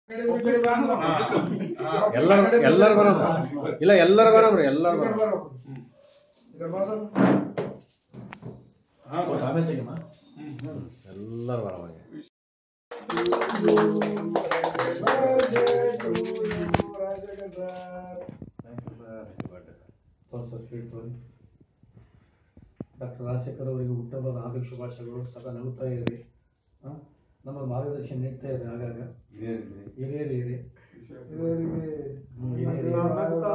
ಎಲ್ಲರೂ ಎಲ್ಲರೂ ಬರೋಬ್ರು ಇಲ್ಲ ಎಲ್ಲರೂ ಬರೋಬ್ರು ಎಲ್ಲರೂ ಬರೋಬ್ರು ಎಲ್ಲರೂ ಬರೋಬ್ರು ಡಾಕ್ಟರ್ ರಾಜಶೇಖರ್ ಅವರಿಗೆ ಹುಟ್ಟಹಬ್ಬದ ಹಾರ್ದಿಕ ಶುಭಾಶಯಗಳು ಸದಾ ನಗುತ್ತಾ ಇರಿ ಆ? ನಮ್ಮ ಮಾರ್ಗದರ್ಶನ ನೀಡ್ತಾ ಇರಿ ಆಗಾಗ ಹಿರಿಯರು ಇರಿ ಹ್ಮ್, ಹಿರಿಯರು ಇರಿ.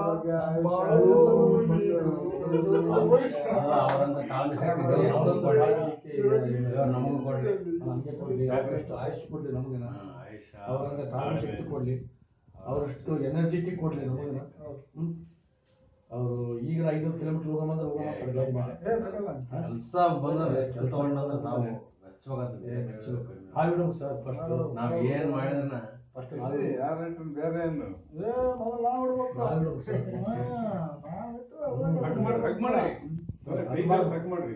ಅಲ್ಲ, ಅವರನ್ನ ತಾಳ್ಮೆ ಶಕ್ತಿ ಬರೀ ಅವರನ್ನ ತಾಳ್ಮೆ ಶಕ್ತಿ ನಮಗೂ ಕೊಡ್ಲಿ ನಮಗೆ ಕೊಡ್ಲಿ ಅವರಷ್ಟು ಆಯುಷ್ ಕೊಡ್ಲಿ ನಮಗಿನ ಅವರಂಗ ತಾಳ್ಮೆ ಶಕ್ತಿ ಕೊಡ್ಲಿ ಅವರಷ್ಟು ಎನರ್ಜಿಟಿ ಕೊಡ್ಲಿ ನಮಗಿನ ಹ್ಮ್ ಅವರು ಈಗ ಐನೂರು ಕಿಲೋಮೀಟರ್ ಹೋಗಂದ್ರೆ ಹೋಗೋಣ ಕಡೆ ಗಾಡಿ ಮೇಲೆ ಕೆಲಸ ಬಂದ್ರೆ ಕೆಲಸ ಮಾಡಿದ್ರೆ ನಾವು ಮೆಚ್ಚಬೇಕಾಗ್ತದೆ ಹಾವಿಡೋದು ಸರ್ ಫಸ್ಟ್ ನಾವ್ ಏನ್ ಮಾಡಿದ್ರೆ ಫಸ್ಟ್ ಬೇರೆ ಏನು ಹಾವಿಡೋದು ಸರ್ ಹಗ್ ಮಾಡಿ ಹಗ್ ಮಾಡಿ ಹಗ್ ಮಾಡಿ. ಹಗ್ ಮಾಡ್ರಿ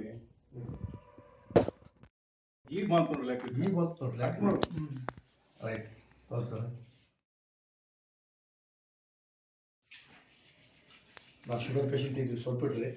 ಈಗ ಮಾತ್ರ ಲೆಕ್ಕ ಈಗ ಬಂತು ನೋಡ್ರಿ ಹಗ್ ಮಾಡು. ರೈಟ್ ತೋರ್ಸರ ನಾ ಶುಗರ್ ಪೇಷಂಟ್ ಇದ್ವಿ ಸ್ವಲ್ಪ ಇಡ್ರಿ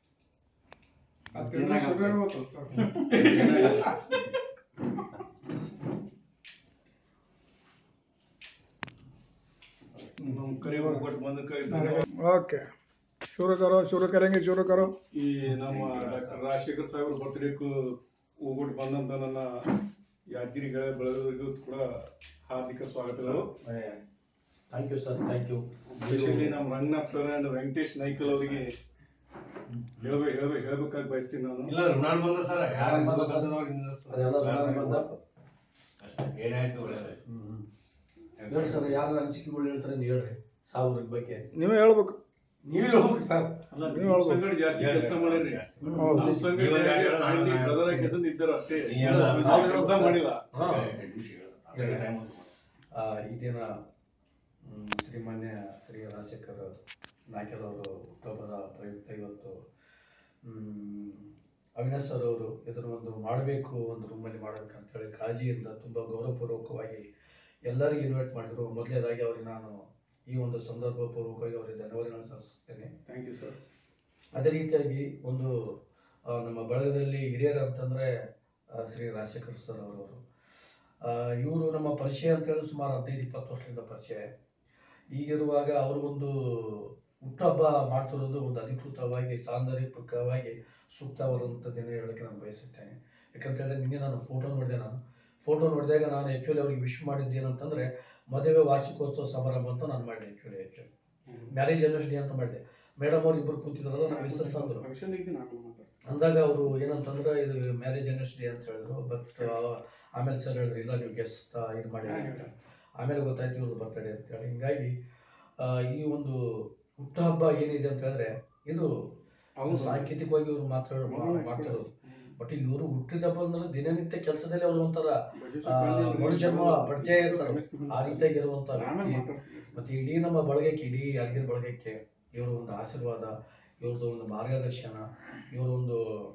ನಮ್ ಕರೆ ಹೋಗ್ಬಿಟ್ಟು ಬಂದಕ್ಕೆ ಇದ್ದಾರೆ. ओके शुरू करो शुरू करेंगे शुरू करो ಈ ನಮ್ಮ ಡಾಕ್ಟರ್ ರಾಜಶೇಖರ್ ಸಾಹೇಬ್ರ ಬರ್ತ್ಡೇಕು ಹೋಗ್ಬಿಟ್ಟು ಬಂದಂತ ನನ್ನ ಯಾದಗಿರಿ ಗೆಳೆಯ ಬೆಳೆದವರಿಗೂ ಕೂಡ ಹಾರ್ದಿಕ ಸ್ವಾಗತಗಳು thank you sir thank you specially ನಮ್ಮ ರಂಗನಾಥ್ ಸರ್ ಅಂಡ್ ವೆಂಕಟೇಶ್ ನೈಕಲ್ ಅವರಿಗೆ ಹೇಳ್ಬೇಕು ಹೇಳ್ಬೇಕು ಹೇಳ್ಬೇಕಾಗಿ ಬಯಸ್ತೀನಿ ನಾನು ಇಲ್ಲ ಋಣಾಲ್ ಬಂದ ಸರ್ ಯಾರು ಅದೆಲ್ಲ ಋಣಾಲ್ ಬಂದ. ಏನಾಯ್ತು ಒಳ್ಳೇದಾಯ್ತು ಹೇಳಿ ಸರ್ ಯಾರು ಅನಿಸಿಕೆಗಳು ಹೇಳ್ತಾರೆ ನೀವು ಹೇಳ್ರಿ ಸಾವಿರ ಬಗ್ಗೆ ನೀವೇ ಹೇಳ್ಬೇಕು ನೀವೇ ಹೇಳ್ಬೇಕು ಸರ್ ಅಲ್ಲ ನೀವು ನಿಮ್ಮ ಹೇಳ್ಬೋದು. ಸಂಗಡ ಜಾಸ್ತಿ ಕೆಲಸ ಮಾಡಿರಿ ಹೌದು. ನಮ್ಮ ಸಂಗಡ ನೀವು ಯಾರು ಹೇಳೋಣ? ಅಲ್ಲಿ ಬ್ರದರ್ ಕೆಲಸ ಇದ್ದರು ಅಷ್ಟೇ ನೀ ಎಲ್ಲ ನಾವು ಕೆಲಸ ಮಾಡಿಲ್ಲ ಹಾ. ಟೈಮ್ ಆ, ಈ ದಿನ ಮ್, ಶ್ರೀಮಾನ್ಯ ಶ್ರೀ ರಾಜಶೇಖರ್ ನಾಯ್ಕರ್ ಅವರು ಹುಟ್ಟುಹಬ್ಬದ ಪ್ರಯುಕ್ತ ಇವತ್ತು ಮ್, ಅವಿನಾಶ್ ಸರ್ ಅವರು ಇದನ್ನು ಒಂದು ಮಾಡಬೇಕು ಒಂದು ರೂಮಲ್ಲಿ ಮಾಡಬೇಕು ಅಂತೇಳಿ ಕಾಳಜಿಯಿಂದ ತುಂಬ ಗೌರವಪೂರ್ವಕವಾಗಿ ಎಲ್ಲರಿಗೂ ಇನ್ವೈಟ್ ಮಾಡಿದ್ರು ಮೊದಲನೇದಾಗಿ ಅವರಿಗೆ ನಾನು ಈ ಒಂದು ಸಂದರ್ಭ ಪೂರ್ವಕವಾಗಿ ಅವರಿಗೆ ಧನ್ಯವಾದಗಳನ್ನು ಸಲ್ಲಿಸುತ್ತೇನೆ ಥ್ಯಾಂಕ್ ಯು ಸರ್ ಅದೇ ರೀತಿಯಾಗಿ ಒಂದು ಆ, ನಮ್ಮ ಬಳಗದಲ್ಲಿ ಹಿರಿಯರು ಅಂತಂದ್ರೆ ಆ, ಶ್ರೀ ರಾಜಶೇಖರ್ ಸರ್ ಅವರವರು ಇವರು ನಮ್ಮ ಪರಿಚಯ ಅಂತ ಹೇಳಿ ಸುಮಾರು ಹದಿನೈದು ಇಪ್ಪತ್ತು ವರ್ಷದಿಂದ ಪರಿಚಯ ಈಗಿರುವಾಗ ಅವರು ಒಂದು ಹುಟ್ಟಹಬ್ಬ ಮಾಡ್ತಿರೋದು ಒಂದು ಅಧಿಕೃತವಾಗಿ ಸಾಂದರ್ಭಿಕವಾಗಿ ಸೂಕ್ತವಾದಂಥ ದಿನ ಹೇಳಕ್ಕೆ ನಾನು ಬಯಸುತ್ತೇನೆ ಯಾಕಂತ ಹೇಳಿದ್ರೆ ನಿನ್ನೆ ನಾನು ಫೋಟೋ ನೋಡಿದೆ ನಾನು ಫೋಟೋ ನೋಡಿದಾಗ ನಾನು ಆ್ಯಕ್ಚುಲಿ ಅವ್ರಿಗೆ ವಿಶ್ ಮಾಡಿದ್ದು ಏನಂತಂದ್ರೆ ಮದುವೆ ವಾರ್ಷಿಕೋತ್ಸವ ಸಮಾರಂಭ ಅಂತ ನಾನು ಮಾಡಿದೆ ಆ್ಯಕ್ಚುಲಿ ಆ್ಯಕ್ಚುಲಿ ಮ್ಯಾರೇಜ್ ಆನಿವರ್ಸರಿ ಅಂತ ಮಾಡಿದೆ ಮೇಡಮ್ ಅವ್ರು ಇಬ್ಬರು ಕೂತಿದ್ರಲ್ಲ ನಾನು ಮಿಸ್ಸಸ್ ಅಂದ್ರು ಫಂಕ್ಷನ್ ಇದೆ ನಾನು ಮಾತಾಡ್ತೀನಿ ಅಂದಾಗ ಅವರು ಏನಂತಂದ್ರೆ ಇದು ಮ್ಯಾರೇಜ್ ಆನಿವರ್ಸರಿ ಅಂತ ಹೇಳಿದ್ರು ಬಟ್ ಆಮೇಲೆ ಸರ್ ಹೇಳಿದ್ರು ಇಲ್ಲ ನೀವು ಗೆಸ್ಟ್ ಇದು ಮಾಡಿ ಅಂತ ಆಮೇಲೆ ಗೊತ್ತಾಯ್ತು ಇವ್ರದ್ದು ಬರ್ತಡೇ ಅಂತ ಹೇಳಿ ಹಿಂಗಾಗಿ ಆ, ಈ ಒಂದು ಹುಟ್ಟುಹಬ್ಬ ಏನಿದೆ ಅಂತ ಹೇಳಿದ್ರೆ ಇದು ಹೌದು. ಸಾಂಕೇತಿಕವಾಗಿ ಇವರು ಮಾತ್ರ ಮಾಡ್ತಿರೋದು ಬಟ್ ಇವರು ಹುಟ್ಟಿದ ಹಬ್ಬ ಅಂದ್ರೆ ದಿನನಿತ್ಯ ಕೆಲಸದಲ್ಲಿ ಅವರು ಒಂಥರ ಆ, ಮರುಜನ್ಮ ಪಡ್ತೇ ಇರ್ತಾರೆ ಆ ರೀತಿಯಾಗಿ ಇರುವಂತ ವ್ಯಕ್ತಿ ಮತ್ತೆ ಇಡೀ ನಮ್ಮ ಬಳಗಕ್ಕೆ ಇಡೀ ಯಾದಗಿರಿ ಬಳಗಕ್ಕೆ ಇವರ ಒಂದು ಆಶೀರ್ವಾದ ಇವ್ರದ್ದು ಒಂದು ಮಾರ್ಗದರ್ಶನ ಇವರ ಒಂದು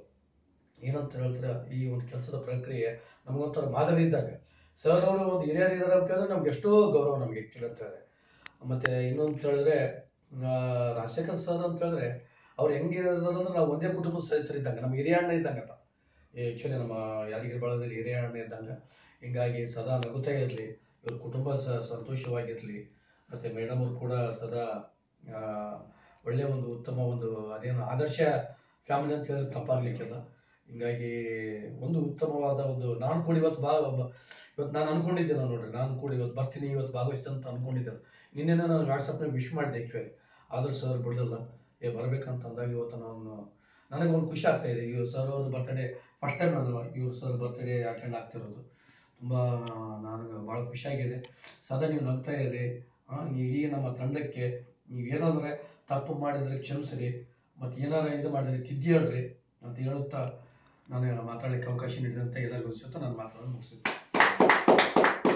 ಏನಂತ ಹೇಳ್ತಾರೆ ಈ ಒಂದು ಕೆಲಸದ ಪ್ರಕ್ರಿಯೆ ನಮಗೊಂಥರ ಮಾದರಿ ಇದ್ದಾಗ ಸರ್ ಅವರು ಒಂದು ಹಿರಿಯರು ಇದಾರೆ ಅಂತ ಹೇಳಿದ್ರೆ ನಮ್ಗೆ ಎಷ್ಟೋ ಗೌರವ ನಮ್ಗೆ ಆಕ್ಚುಲಿ ಅಂತ ಹೇಳಿದ್ರೆ ಮತ್ತೆ ಇನ್ನೊಂದು ಹೇಳಿದ್ರೆ ಆ, ರಾಜಶೇಖರ್ ಸರ್ ಅಂತ ಹೇಳಿದ್ರೆ ಅವ್ರು ಹೆಂಗಿರೋದು ಅಂದ್ರೆ ನಾವು ಒಂದೇ ಕುಟುಂಬದ ಸದಸ್ಯರಿದ್ದಂಗೆ ನಮ್ಮ ಹಿರಿಯ ಅಣ್ಣ ಇದ್ದಂಗೆ ಅಂತ ಆಕ್ಚುಲಿ ನಮ್ಮ ಯಾದಗಿರಿ ಬಳಗದಲ್ಲಿ ಹಿರಿಯ ಅಣ್ಣ ಇದ್ದಂಗೆ ಹಿಂಗಾಗಿ ಸದಾ ನಗುತ್ತಾ ಇರಲಿ ಇವ್ರ ಕುಟುಂಬ ಸ ಸಂತೋಷವಾಗಿರ್ಲಿ ಮತ್ತೆ ಮೇಡಮ್ ಅವ್ರು ಕೂಡ ಸದಾ ಆ, ಒಳ್ಳೆ ಒಂದು ಉತ್ತಮ ಒಂದು ಅದೇನು ಆದರ್ಶ ಫ್ಯಾಮಿಲಿ ಅಂತ ಹೇಳಿದ್ರೆ ತಪ್ಪಾಗ್ಲಿಕ್ಕಿಲ್ಲ ಹಿಂಗಾಗಿ ಒಂದು ಉತ್ತಮವಾದ ಒಂದು ನಾನು ಕೂಡ ಇವತ್ತು ಬಾ ಬ- ಇವತ್ತು ನಾನು ಅನ್ಕೊಂಡಿದ್ದೆ ನಾನು ನೋಡ್ರಿ ನಾನು ಕೂಡ ಇವತ್ತು ಬರ್ತೀನಿ ಇವತ್ತು ಭಾಗವಹಿಸ್ತೀನಿ ಅಂತ ಅನ್ಕೊಂಡಿದ್ದೆ ನಿನ್ನೆ ನಾನು ವಾಟ್ಸಪ್ನಾಗ ವಿಶ್ ಮಾಡಿದೆ ಆ್ಯಕ್ಚುಲಿ ಆದ್ರೆ ಸರ್ ಬಿಡಲಿಲ್ಲ ಏ ಬರ್ಬೇಕಂತ ಅಂದಾಗ ಇವತ್ತು ನಾನು ನನಗೆ ಒಂದು ಖುಷಿ ಆಗ್ತಾ ಇದೆ ಇವ್ರು ಸರ್ ಅವ್ರದ್ದು ಬರ್ತಡೇ ಫಸ್ಟ್ ಟೈಮ್ ನಾನು ಇವ್ರ ಸರ್ ಬರ್ತಡೇ ಅಟೆಂಡ್ ಆಗ್ತಿರೋದು ತುಂಬ ನನಗೆ ಭಾಳ ಖುಷಿಯಾಗಿದೆ ಸದಾ ನೀವು ನಗ್ತಾ ಇರಿ ಆ, ಇಡೀ ನಮ್ಮ ತಂಡಕ್ಕೆ ನೀವೇನಾದ್ರೆ ತಪ್ಪು ಮಾಡಿದ್ರೆ ಕ್ಷಮಿಸ್ರಿ ಮತ್ತೆ ಏನಾರ ಇದು ಮಾಡಿದ್ರೆ ತಿದ್ದಿ ಹೇಳ್ರಿ ಅಂತ ಹೇಳುತ್ತಾ ನಾನು ಮಾತಾಡಲಿಕ್ಕೆ ಅವಕಾಶ ನೀಡಿದಂತೆ ಎಲ್ಲರಿಗೂ ಅನಿಸುತ್ತಾ ನಾನು ಮಾತಾಡೋದು ಮುಗಿಸುತ್ತೆ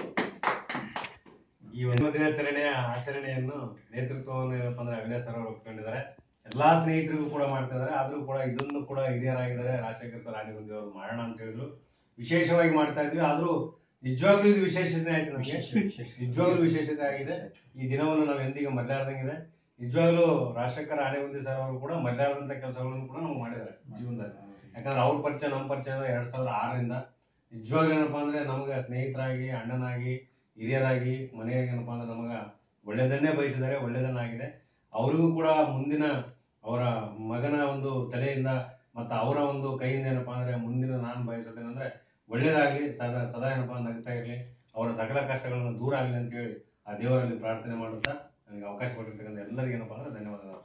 ಈ ಒಂದು ದಿನಾಚರಣೆಯ ಆಚರಣೆಯನ್ನು ನೇತೃತ್ವವನ್ನು ಏನಪ್ಪ ಅಂದ್ರೆ ಅವಿನಾಶ್ ಸರ್ ಅವರು ಒಪ್ಕೊಂಡಿದ್ದಾರೆ ಎಲ್ಲಾ ಸ್ನೇಹಿತರಿಗೂ ಕೂಡ ಮಾಡ್ತಾ ಇದ್ದಾರೆ ಆದ್ರೂ ಕೂಡ ಇದನ್ನು ಕೂಡ ಹಿರಿಯರಾಗಿದ್ದಾರೆ ರಾಜಶೇಖರ್ ಸರ್ ಆನೆಗುಂದಿ ಅವರು ಮಾಡೋಣ ಅಂತ ಹೇಳಿದ್ರು ವಿಶೇಷವಾಗಿ ಮಾಡ್ತಾ ಇದ್ವಿ ಆದ್ರೂ ನಿಜವಾಗ್ಲೂ ಇದು ವಿಶೇಷತೆ ಆಯ್ತು ನಮಗೆ ವಿಶೇಷ ವಿಶೇಷ ನಿಜವಾಗ್ಲೂ ವಿಶೇಷತೆ ಆಗಿದೆ ಈ ದಿನವನ್ನು ನಾವು ಎಂದಿಗೆ ಮರ್ಯಾದಂಗಿದೆ ನಿಜವಾಗ್ಲೂ ರಾಜಶೇಖರ ಆನೆಗುಂದಿ ಸರ್ ಅವರು ಕೂಡ ಮರ್ಯಾದಂತ ಕೆಲಸಗಳನ್ನು ಕೂಡ ನಾವು ಮಾಡಿದ್ದಾರೆ ಜೀವನದಲ್ಲಿ ಯಾಕಂದ್ರೆ ಅವ್ರ ಪರಿಚಯ ನಮ್ಮ ಪರಿಚಯ ಅಂದ್ರೆ ಎರಡ್ ಸಾವಿರದ ಆರರಿಂದ ನಿಜವಾಗ್ಲೂ ಏನಪ್ಪಾ ಅಂದ್ರೆ ನಮಗೆ ಸ್ನೇಹಿತರಾಗಿ ಅಣ್ಣನಾಗಿ ಹಿರಿಯರಾಗಿ ಮನೆಯಾಗಿ ಏನಪ್ಪಾ ಅಂದ್ರೆ ನಮಗ ಒಳ್ಳೇದನ್ನೇ ಬಯಸಿದ್ದಾರೆ ಒಳ್ಳೇದನ್ನಾಗಿದೆ ಅವರಿಗೂ ಕೂಡ ಮುಂದಿನ ಅವರ ಮಗನ ಒಂದು ತಲೆಯಿಂದ ಮತ್ತು ಅವರ ಒಂದು ಕೈಯಿಂದ ಏನಪ್ಪಾ ಅಂದ್ರೆ ಮುಂದಿನ ನಾನು ಬಯಸೋದೇನಂದ್ರೆ ಒಳ್ಳೇದಾಗ್ಲಿ ಸದಾ ಸದಾ ಏನಪ್ಪಾ ನಗ್ತಾ ಇರ್ಲಿ ಅವರ ಸಕಲ ಕಷ್ಟಗಳನ್ನು ದೂರ ಆಗಲಿ ಅಂತ ಹೇಳಿ ಆ ದೇವರಲ್ಲಿ ಪ್ರಾರ್ಥನೆ ಮಾಡುತ್ತಾ ನನಗೆ ಅವಕಾಶ ಕೊಟ್ಟಿರ್ತಕ್ಕಂಥ ಎಲ್ಲರಿಗೂ ಏನಪ್ಪಾ ಅಂದ್ರೆ ಧನ್ಯವಾದಗಳು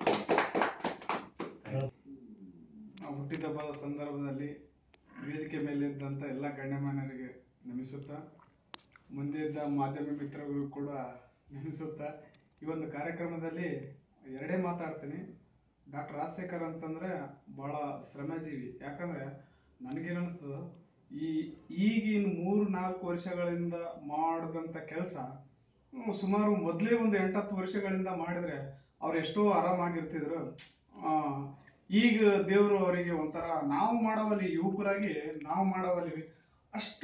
ಆ ಹುಟ್ಟಿದಬ್ಬದ ಸಂದರ್ಭದಲ್ಲಿ ವೇದಿಕೆ ಮೇಲೆ ಇದ್ದಂಥ ಎಲ್ಲ ಗಣ್ಯಮಾನ್ಯರಿಗೆ ನಮಿಸುತ್ತಾ ಮುಂದೆ ಇದ್ದ ಮಾಧ್ಯಮ ಮಿತ್ರರಿಗೂ ಕೂಡ ನಮಿಸುತ್ತಾ ಈ ಒಂದು ಕಾರ್ಯಕ್ರಮದಲ್ಲಿ ಎರಡೇ ಮಾತಾಡ್ತೀನಿ ಡಾಕ್ಟರ್ ರಾಜಶೇಖರ್ ಅಂತಂದ್ರೆ ಬಹಳ ಶ್ರಮಜೀವಿ ಯಾಕಂದ್ರೆ ನನಗೇನನ್ಸ್ತದ ಈ ಈಗಿನ ಮೂರು ನಾಲ್ಕು ವರ್ಷಗಳಿಂದ ಮಾಡಿದಂಥ ಕೆಲಸ ಸುಮಾರು ಮೊದಲೇ ಒಂದು ಎಂಟತ್ತು ವರ್ಷಗಳಿಂದ ಮಾಡಿದ್ರೆ ಅವ್ರು ಎಷ್ಟೋ ಆರಾಮಾಗಿರ್ತಿದ್ರು ಆ, ಈಗ ದೇವರು ಅವರಿಗೆ ಒಂಥರ ನಾವು ಮಾಡವಲ್ಲಿ ಯುವಕರಾಗಿ ನಾವು ಮಾಡವಲ್ಲಿ ಅಷ್ಟು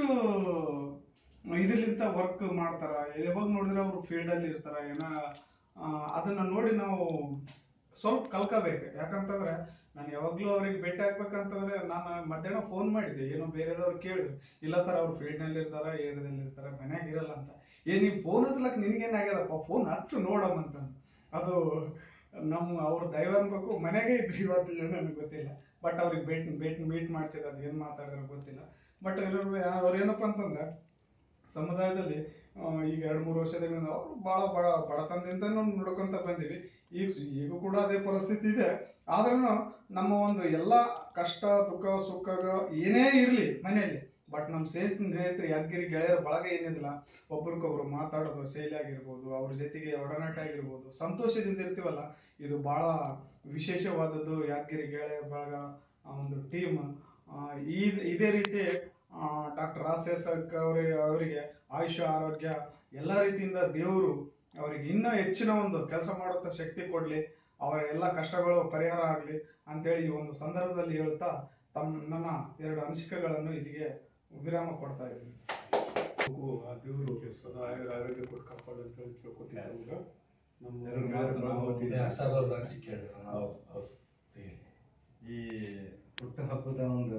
ಇದರಿಂದ ವರ್ಕ್ ಮಾಡ್ತಾರ ಯಾವಾಗ ನೋಡಿದ್ರೆ ಅವರು ಫೀಲ್ಡ್ ಅಲ್ಲಿ ಇರ್ತಾರ ಏನ ಆ, ಅದನ್ನ ನೋಡಿ ನಾವು ಸ್ವಲ್ಪ ಕಲ್ಕೋಬೇಕು ಯಾಕಂತಂದ್ರೆ ನಾನು ಯಾವಾಗ್ಲೂ ಅವ್ರಿಗೆ ಭೇಟಿ ಆಗ್ಬೇಕಂತಂದ್ರೆ ನಾನು ಮಧ್ಯಾಹ್ನ ಫೋನ್ ಮಾಡಿದ್ದೆ ಏನೋ ಬೇರೆದವ್ರು ಕೇಳಿದ್ರು ಇಲ್ಲ ಸರ್ ಅವ್ರು ಫೀಲ್ಡ್ ನಲ್ಲಿ ಇರ್ತಾರ ಏರಿಯಾದಲ್ಲಿ ಇರ್ತಾರ ಮನ್ಯಾಗ ಇರಲ್ಲ ಅಂತ ಏ ನೀವ್ ಫೋನ್ ಹಚ್ಲಕ್ ನಿನ್ಗೇನಾಗ್ಯದಪ್ಪ ಫೋನ್ ಹಚ್ಚು ನೋಡಮ್ ಅಂತ ಅದು ನಮ್ಮ ಅವ್ರ ದೈವ ಅನ್ಬೇಕು ಮನೆಗೆ ಇದ್ರಿ ಇವತ್ತು ಏನೋ ನನಗೆ ಗೊತ್ತಿಲ್ಲ ಬಟ್ ಅವ್ರಿಗೆ ಭೇಟಿ ಭೇಟಿ ಮೀಟ್ ಮಾಡ್ಸಿದ ಅದು ಏನ್ ಮಾತಾಡಿದ್ರು ಗೊತ್ತಿಲ್ಲ ಬಟ್ ಅವ್ರು ಏನಪ್ಪ ಅಂತಂದ್ರೆ ಸಮುದಾಯದಲ್ಲಿ ಆ, ಈಗ ಎರಡು ಮೂರು ವರ್ಷದಿಂದ ಅವರು ಬಹಳ ಬಡ ಬಡತನದಿಂದ ನೋಡ್ಕೊಂತ ಬಂದಿವಿ ಈಗ ಈಗ ಕೂಡ ಅದೇ ಪರಿಸ್ಥಿತಿ ಇದೆ ಆದ್ರೂ ನಮ್ಮ ಒಂದು ಎಲ್ಲ ಕಷ್ಟ ದುಃಖ ಸುಖ ಏನೇ ಇರ್ಲಿ ಮನೆಯಲ್ಲಿ ಬಟ್ ನಮ್ಮ ಸ್ನೇಹಿತರು ಯಾದಗಿರಿ ಗೆಳೆಯರ ಬಳಗ ಏನಿದಿಲ್ಲ ಒಬ್ರಿಗೊಬ್ರು ಮಾತಾಡೋದು ಶೈಲಿ ಆಗಿರ್ಬೋದು ಅವ್ರ ಜೊತೆಗೆ ಒಡನಾಟ ಆಗಿರ್ಬೋದು ಸಂತೋಷದಿಂದ ಇರ್ತೀವಲ್ಲ ಇದು ಬಹಳ ವಿಶೇಷವಾದದ್ದು ಯಾದಗಿರಿ ಗೆಳೆಯರ ಬಳಗ ಆ ಒಂದು ಟೀಮ್ ಈ ಇದೇ ರೀತಿ ಡಾಕ್ಟರ್ ರಾಜಶೇಖರ್ ಅವರಿಗೆ ಅವರಿಗೆ ಆಯುಷ್ಯ ಆರೋಗ್ಯ ಎಲ್ಲ ರೀತಿಯಿಂದ ದೇವರು ಅವರಿಗೆ ಇನ್ನೂ ಹೆಚ್ಚಿನ ಒಂದು ಕೆಲಸ ಮಾಡುವಂತ ಶಕ್ತಿ ಕೊಡ್ಲಿ ಅವರ ಎಲ್ಲ ಕಷ್ಟಗಳು ಪರಿಹಾರ ಆಗ್ಲಿ ಅಂತೇಳಿ ಈ ಒಂದು ಸಂದರ್ಭದಲ್ಲಿ ಹೇಳ್ತಾ ತಮ್ಮ ನನ್ನ ಎರಡು ಅನಿಸಿಕೆಗಳನ್ನು ಇಲ್ಲಿಗೆ ವಿರಾಮ ಕೊಡ್ತಾ ಇದ್ದೀನಿ ಅವ್ರಿಗೂ ಆ ದೇವರು ಸದಾ ಆಯುರ ಆರೋಗ್ಯ ಕೊಟ್ಟು ಕಾಪಾಡು ಅಂತ ಹೇಳಿ ತಿಳ್ಕೊತೀನಿ ಅವ್ರಿಗೆ. ನಮ್ಮ ಎಲ್ಲರೂ ಗೆಳೆಯರ ನಾವು ಬಳಗ ವತಿಯಿಂದ ಸರ್ ಅವ್ರ ಅನಿಸಿಕೆ ಹೇಳಿ ಸರ್. ಹೌದು ಹೌದು ಈ ಹುಟ್ಟುಹಬ್ಬದ ಒಂದು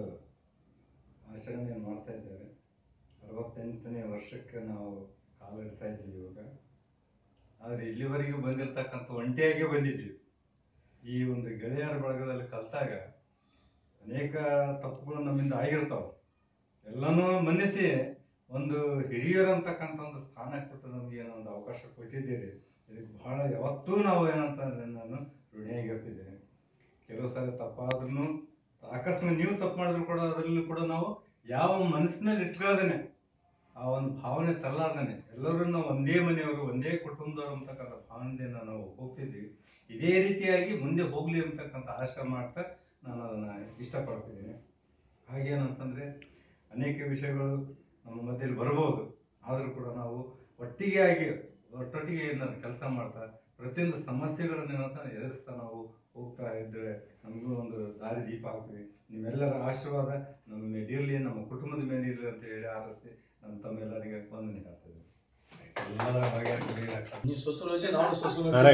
ಆಚರಣೆ ಮಾಡ್ತಾ ಇದ್ದೇವೆ ಅರವತ್ತೆಂಟನೇ ವರ್ಷಕ್ಕೆ ನಾವು ಕಾಲು ಇಡ್ತಾ ಇದ್ದೀವಿ ಇವಾಗ ಆದರೆ ಇಲ್ಲಿವರೆಗೂ ಬಂದಿರತಕ್ಕಂಥ ಒಂಟಿಯಾಗಿ ಬಂದಿದ್ವಿ ಈ ಒಂದು ಗೆಳೆಯರ ಬಳಗದಲ್ಲಿ ಕಲ್ತಾಗ ಅನೇಕ ತಪ್ಪುಗಳು ನಮ್ಮಿಂದ ಆಗಿರ್ತಾವೆ ಎಲ್ಲನೂ ಮನ್ನಿಸಿ ಒಂದು ಹಿರಿಯರಂತಕ್ಕಂಥ ಒಂದು ಸ್ಥಾನ ಕೊಟ್ಟು ನಮಗೆ ಏನೋ ಒಂದು ಅವಕಾಶ ಕೊಟ್ಟಿದ್ದೀರಿ ಇದಕ್ಕೆ ಬಹಳ ಯಾವತ್ತೂ ನಾವು ಏನಂತಂದ್ರೆ ನಾನು ಋಣಿಯಾಗಿರ್ತಿದ್ದೇನೆ ಕೆಲವು ಸಾರಿ ತಪ್ಪಾದ್ರೂ ಅಕಸ್ಮಾತ್ ನೀವು ತಪ್ಪು ಮಾಡಿದ್ರು ಕೂಡ ಅದರಲ್ಲೂ ಕೂಡ ನಾವು ಯಾವ ಮನಸ್ಸಿನಲ್ಲಿ ಇಟ್ಕೊಳ್ಳೋದೇನೆ ಆ ಒಂದು ಭಾವನೆ ತರಲಾರ್ದೇನೆ ಎಲ್ಲರೂ ನಾವು ಒಂದೇ ಮನೆಯವರು ಒಂದೇ ಕುಟುಂಬದವರು ಅಂತಕ್ಕಂಥ ಭಾವನೆಯಿಂದ ನಾವು ಹೋಗ್ತಿದ್ದೀವಿ ಇದೇ ರೀತಿಯಾಗಿ ಮುಂದೆ ಹೋಗ್ಲಿ ಅಂತಕ್ಕಂಥ ಆಶೆ ಮಾಡ್ತಾ ನಾನು ಅದನ್ನ ಇಷ್ಟಪಡ್ತಿದ್ದೀನಿ ಹಾಗೇನಂತಂದ್ರೆ ಅನೇಕ ವಿಷಯಗಳು ನಮ್ಮ ಮಧ್ಯದಲ್ಲಿ ಬರ್ಬೋದು ಆದರೂ ಕೂಡ ನಾವು ಒಟ್ಟಿಗೆ ಆಗಿ ಒಟ್ಟೊಟ್ಟಿಗೆ ಕೆಲಸ ಮಾಡ್ತಾ ಪ್ರತಿಯೊಂದು ಸಮಸ್ಯೆಗಳನ್ನ ಏನಂತ ಎದುರಿಸ್ತಾ ನಾವು ಹೋಗ್ತಾ ಇದ್ರೆ ನಮಗೂ ಒಂದು ದಾರಿ ದೀಪ ಆಗ್ತೀವಿ ನಿಮ್ಮೆಲ್ಲರ ಆಶೀರ್ವಾದ ನಮ್ಮ ಮೇಲೆ ಇರಲಿ ನಮ್ಮ ಕುಟುಂಬದ ಮೇಲೆ ಇರಲಿ ಅಂತ ಹೇಳಿ ಆರಿಸಿ ನಮ್ಮ ತಮ್ಮೆಲ್ಲರಿಗೆ ವಂದನೆ ಹೇಳ್ತಿದ್ದೆ ಎಲ್ಲದರ ಭಾಗಿಯಾಗಿ ಡಾಕ್ಟರ್ ನೀವು ಸೊಸಲೋಜಿ ನಾವು ಸೊಸಲೋಜಿ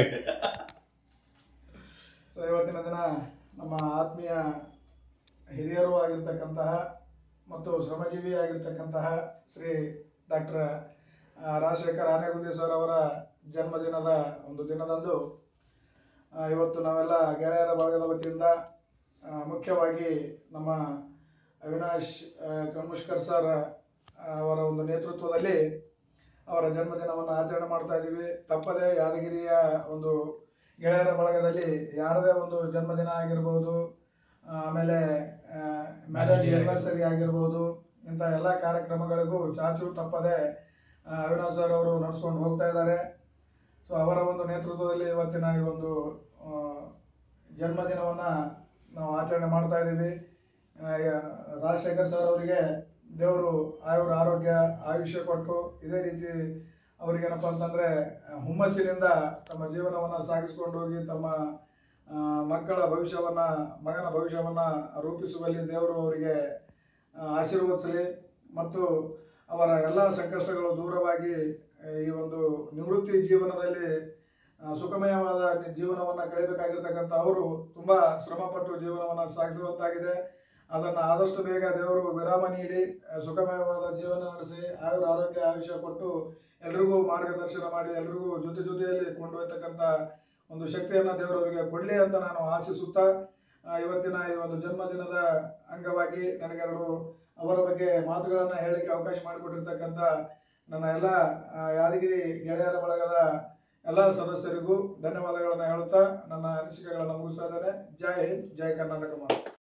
ಸೊ ಇವತ್ತಿನ ದಿನ ನಮ್ಮ ಆತ್ಮೀಯ ಹಿರಿಯರು ಆಗಿರ್ತಕ್ಕಂತಹ ಮತ್ತು ಶ್ರಮಜೀವಿ ಆಗಿರ್ತಕ್ಕಂತಹ ಶ್ರೀ ಡಾಕ್ಟರ್ ರಾಜಶೇಖರ್ ಆನೆಗುಂದಿ ಸರ್ ಅವರ ಜನ್ಮದಿನದ ಒಂದು ದಿನದಂದು ಆ, ಇವತ್ತು ನಾವೆಲ್ಲ ಗೆಳೆಯರ ಬಳಗದ ವತಿಯಿಂದ ಆ, ಮುಖ್ಯವಾಗಿ ನಮ್ಮ ಅವಿನಾಶ್ ಆ, ಕಲ್ಮುಷ್ಕರ್ ಸರ್ ಅವರ ಒಂದು ನೇತೃತ್ವದಲ್ಲಿ ಅವರ ಜನ್ಮದಿನವನ್ನು ಆಚರಣೆ ಮಾಡ್ತಾ ಇದ್ದೀವಿ ತಪ್ಪದೆ ಯಾದಗಿರಿಯ ಒಂದು ಗೆಳೆಯರ ಬಳಗದಲ್ಲಿ ಯಾರದೇ ಒಂದು ಜನ್ಮದಿನ ಆಗಿರ್ಬೋದು ಆ, ಆಮೇಲೆ ಮ್ಯಾರೇಜ್ ಆನಿವರ್ಸರಿ ಆಗಿರ್ಬೋದು ಇಂಥ ಎಲ್ಲ ಕಾರ್ಯಕ್ರಮಗಳಿಗೂ ಚಾಚು ತಪ್ಪದೆ ಆ, ಅವಿನಾಶ್ ಸರ್ ಅವರು ನಡೆಸ್ಕೊಂಡು ಹೋಗ್ತಾ ಇದ್ದಾರೆ ಸೊ ಅವರ ಒಂದು ನೇತೃತ್ವದಲ್ಲಿ ಇವತ್ತಿನ ಈ ಒಂದು ಆ, ಜನ್ಮದಿನವನ್ನ ನಾವು ಆಚರಣೆ ಮಾಡ್ತಾ ಇದ್ದೀವಿ ಆ, ಯ- ರಾಜಶೇಖರ್ ಸರ್ ಅವರಿಗೆ ದೇವರು ಆಯುರ ಆರೋಗ್ಯ ಆಯುಷ್ಯ ಕೊಟ್ಟು ಇದೇ ರೀತಿ ಅವ್ರಿಗೇನಪ್ಪ ಅಂತಂದ್ರೆ ಆ, ಹುಮ್ಮಸ್ಸಿನಿಂದ ತಮ್ಮ ಜೀವನವನ್ನ ಸಾಗಿಸ್ಕೊಂಡು ಹೋಗಿ ತಮ್ಮ ಆ, ಮಕ್ಕಳ ಭವಿಷ್ಯವನ್ನ ಮಗನ ಭವಿಷ್ಯವನ್ನ ರೂಪಿಸುವಲ್ಲಿ ದೇವರು ಅವರಿಗೆ ಆ, ಆಶೀರ್ವದಿಸಲಿ ಮತ್ತು ಅವರ ಎಲ್ಲ ಸಂಕಷ್ಟಗಳು ದೂರವಾಗಿ ಆ, ಈ ಒಂದು ನಿವೃತ್ತಿ ಜೀವನದಲ್ಲಿ ಆ, ಸುಖಮಯವಾದ ಜೀವನವನ್ನ ಕಳೆಯಬೇಕಾಗಿರ್ತಕ್ಕಂಥ ಅವರು ತುಂಬಾ ಶ್ರಮಪಟ್ಟು ಜೀವನವನ್ನ ಸಾಗಿಸುವಂತಾಗಿದೆ ಅದನ್ನ ಆದಷ್ಟು ಬೇಗ ದೇವರು ವಿರಾಮ ನೀಡಿ ಆ, ಸುಖಮಯವಾದ ಜೀವನ ನಡೆಸಿ ಆಯುರ ಆರೋಗ್ಯ ಆಯುಷ್ಯ ಕೊಟ್ಟು ಎಲ್ರಿಗೂ ಮಾರ್ಗದರ್ಶನ ಮಾಡಿ ಎಲ್ರಿಗೂ ಜೊತೆ ಜೊತೆಯಲ್ಲಿ ಕೊಂಡೊಯ್ತಕ್ಕಂಥ ಒಂದು ಶಕ್ತಿಯನ್ನ ದೇವರವರಿಗೆ ಕೊಡ್ಲಿ ಅಂತ ನಾನು ಆಶಿಸುತ್ತಾ ಆ, ಇವತ್ತಿನ ಈ ಒಂದು ಜನ್ಮದಿನದ ಅಂಗವಾಗಿ ನನಗೆರಡು ಅವರ ಬಗ್ಗೆ ಮಾತುಗಳನ್ನ ಹೇಳಲಿಕ್ಕೆ ಅವಕಾಶ ಮಾಡಿಕೊಟ್ಟಿರ್ತಕ್ಕಂಥ ನನ್ನ ಎಲ್ಲ ಆ, ಯಾದಗಿರಿ ಗೆಳೆಯರ ಬಳಗದ ಎಲ್ಲ ಸದಸ್ಯರಿಗೂ ಧನ್ಯವಾದಗಳನ್ನ ಹೇಳುತ್ತಾ ನನ್ನ ಅನಿಸಿಕೆಗಳನ್ನ ಮುಗಿಸ್ತಾ ಇದ್ದೇನೆ ಜೈ ಹಿಂದ್ ಜೈ ಕರ್ನಾಟಕ ಮಾತು